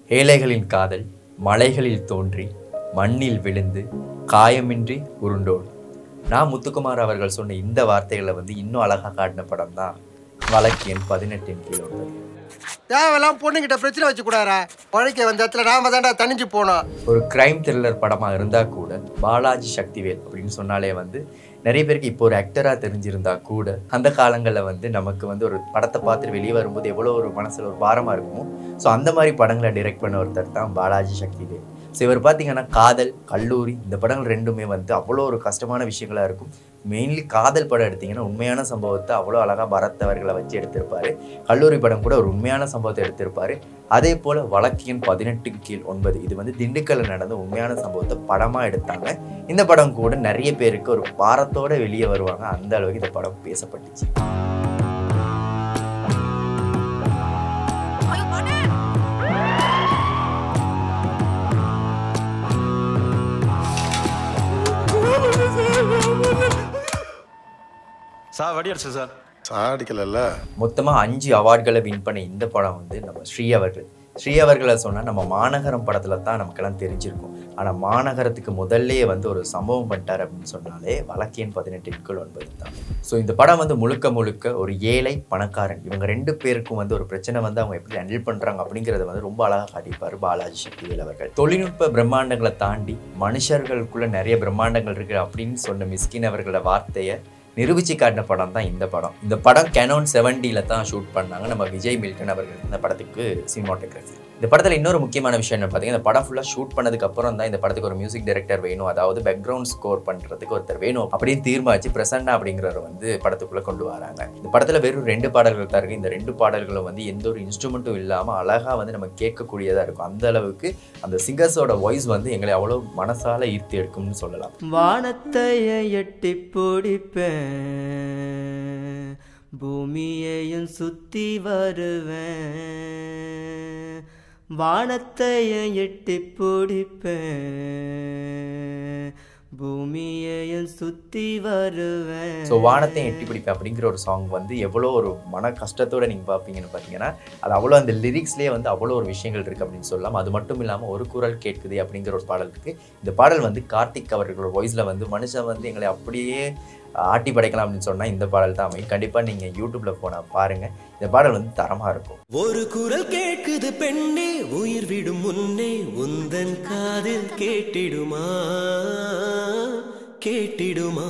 ஏழைகளின் காதல் மலைகளில் தோன்றி மண்ணில் விழுந்து காயமின்றி உருண்டோடு நான் முத்துக்குமார் அவர்கள் சொன்ன இந்த வார்த்தைகளை வந்து இன்னும் அழகாக காட்டின படம் தான் வழக்கியன் பதினெட்டின் கீழ் உள்ளது தேவையெல்லாம் பொண்ணுகிட்ட பிரச்சனை வச்சு கூடாரா உழைக்க வந்த இடத்துல நாம தாண்டா தனிஞ்சு போனோம் ஒரு கிரைம் த்ரில்லர் படமாக இருந்தால் கூட பாலாஜி சக்திவேல் அப்படின்னு சொன்னாலே வந்து நிறைய பேருக்கு இப்போ ஒரு ஆக்டராக தெரிஞ்சிருந்தா கூட அந்த காலங்களில் வந்து நமக்கு வந்து ஒரு படத்தை பார்த்துட்டு வெளியே வரும்போது எவ்வளோ ஒரு மனசில் ஒரு பாரமாக இருக்குமோ ஸோ அந்த மாதிரி படங்களை டைரக்ட் பண்ண ஒருத்தர் தான் பாலாஜி சக்திவேல் ஸோ இவர் பார்த்தீங்கன்னா காதல் கல்லூரி இந்த படங்கள் ரெண்டுமே வந்து அவ்வளோ ஒரு கஷ்டமான விஷயங்களா இருக்கும் மெயின்லி காதல் படம் எடுத்தீங்கன்னா உண்மையான சம்பவத்தை அவ்வளோ அழகாக பரத் அவர்களை வச்சு எடுத்திருப்பாரு கல்லூரி படம் கூட ஒரு உண்மையான சம்பவத்தை எடுத்திருப்பாரு அதே போல் வழக்கியன் பதினெட்டு கீழ் ஒன்பது இது வந்து திண்டுக்கல்ல நடந்த உண்மையான சம்பவத்தை படமாக எடுத்தாங்க இந்த படம் கூட நிறைய பேருக்கு ஒரு பாரத்தோட வெளியே வருவாங்க அந்த அளவுக்கு இந்த படம் பேசப்பட்டுச்சு சார் வடி அடிச்சு சார் சாடிக்கலல்ல மொத்தமாக அஞ்சு அவார்ட்களை வின் பண்ண இந்த படம் வந்து நம்ம ஸ்ரீ அவர்கள் ஸ்ரீ அவர்களை சொன்னால் நம்ம மாநகரம் படத்தில் தான் நமக்கெல்லாம் தெரிஞ்சிருக்கும் ஆனால் மாநகரத்துக்கு முதல்லயே வந்து ஒரு சம்பவம் பண்ணிட்டார் அப்படின்னு சொன்னாலே வழக்கியன் பதினெட்டிற்குள் ஒன்பது தான் ஸோ இந்த படம் வந்து முழுக்க முழுக்க ஒரு ஏழை பணக்காரன் இவங்க ரெண்டு பேருக்கும் வந்து ஒரு பிரச்சனை வந்து அவங்க எப்படி ஹேண்டில் பண்ணுறாங்க அப்படிங்கிறத வந்து ரொம்ப அழகாக காட்டியிருப்பார் பாலாஜி சக்திவேல் அவர்கள் தொழில்நுட்ப பிரம்மாண்டங்களை தாண்டி மனுஷர்களுக்குள்ள நிறைய பிரம்மாண்டங்கள் இருக்கு அப்படின்னு சொன்ன மிஸ்கின் அவர்களோட வார்த்தையை நிரூபிச்சு காட்டின படம் தான் இந்த படம் இந்த படம் கெனோன் செவன்டியில் தான் ஷூட் பண்ணாங்க நம்ம விஜய் மில்டன் அவர்கள் இந்த படத்துக்கு சினிமாட்டோகிராஃபி இந்த படத்தில் இன்னொரு முக்கியமான விஷயம் என்ன பார்த்தீங்கன்னா இந்த படம் ஃபுல்லாக ஷூட் பண்ணதுக்கு அப்புறம் தான் இந்த படத்துக்கு ஒரு மியூசிக் டைரக்டர் வேணும் அதாவது பேக்ரவுண்ட் ஸ்கோர் பண்ணுறதுக்கு ஒருத்தர் வேணும் அப்படின்னு தீர்மானிச்சு பிரசன்னா அப்படிங்கிறவர் வந்து படத்துக்குள்ளே கொண்டு வராங்க இந்த படத்தில் வெறும் ரெண்டு பாடல்கள் தான் இருக்குது இந்த ரெண்டு பாடல்களும் வந்து எந்த ஒரு இன்ஸ்ட்ருமெண்ட்டும் இல்லாமல் அழகாக வந்து நம்ம கேட்கக்கூடியதாக இருக்கும் அந்த அளவுக்கு அந்த சிங்கர்ஸோட வாய்ஸ் வந்து எங்களை அவ்வளோ மனசால ஈர்த்து எடுக்கும்னு சொல்லலாம் வானத்தைய எட்டி பிடிப்பேன் பூமியையும் சுத்தி வருவேன் வானத்தைய எட்டி பிடிப்பேன் பூமியையும் சுத்தி வருவேன் ஸோ வானத்தை எட்டி பிடிப்பேன் அப்படிங்கிற ஒரு சாங் வந்து எவ்வளோ ஒரு மன கஷ்டத்தோட நீங்கள் பார்ப்பீங்கன்னு பார்த்தீங்கன்னா அது அவ்வளோ அந்த லிரிக்ஸ்லேயே வந்து அவ்வளோ ஒரு விஷயங்கள் இருக்குது அப்படின்னு சொல்லலாம் அது மட்டும் இல்லாமல் ஒரு குரல் கேட்குது அப்படிங்கிற ஒரு பாடல் இருக்குது இந்த பாடல் வந்து கார்த்திக் அவர்களோட வாய்ஸில் வந்து மனுஷன் வந்து எங்களை அப்படியே ஆட்டி படைக்கலாம் அப்படின்னு சொன்னால் இந்த பாடல் தான் அமையும் கண்டிப்பாக நீங்கள் யூடியூப்பில் போனால் பாருங்கள் இந்த பாடல் வந்து தரமாக இருக்கும் ஒரு குரல் கேட்குது பெண்ணே உயிர் விடும் முன்னே உந்தன் காதில் கேட்டிடுமா கேட்டிடுமா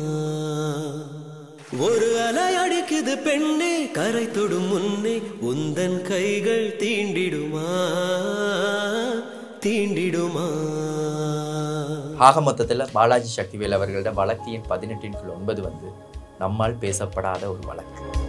ஒரு அலை அடிக்குது பெண்ணே கரை தொடும் முன்னே உந்தன் கைகள் தீண்டிடுமா தீண்டிடுமா ஆக மொத்தத்தில் பாலாஜி சக்திவேல் அவர்களோட வழக்கியின் பதினெட்டின் ஒன்பது வந்து நம்மால் பேசப்படாத ஒரு வழக்கு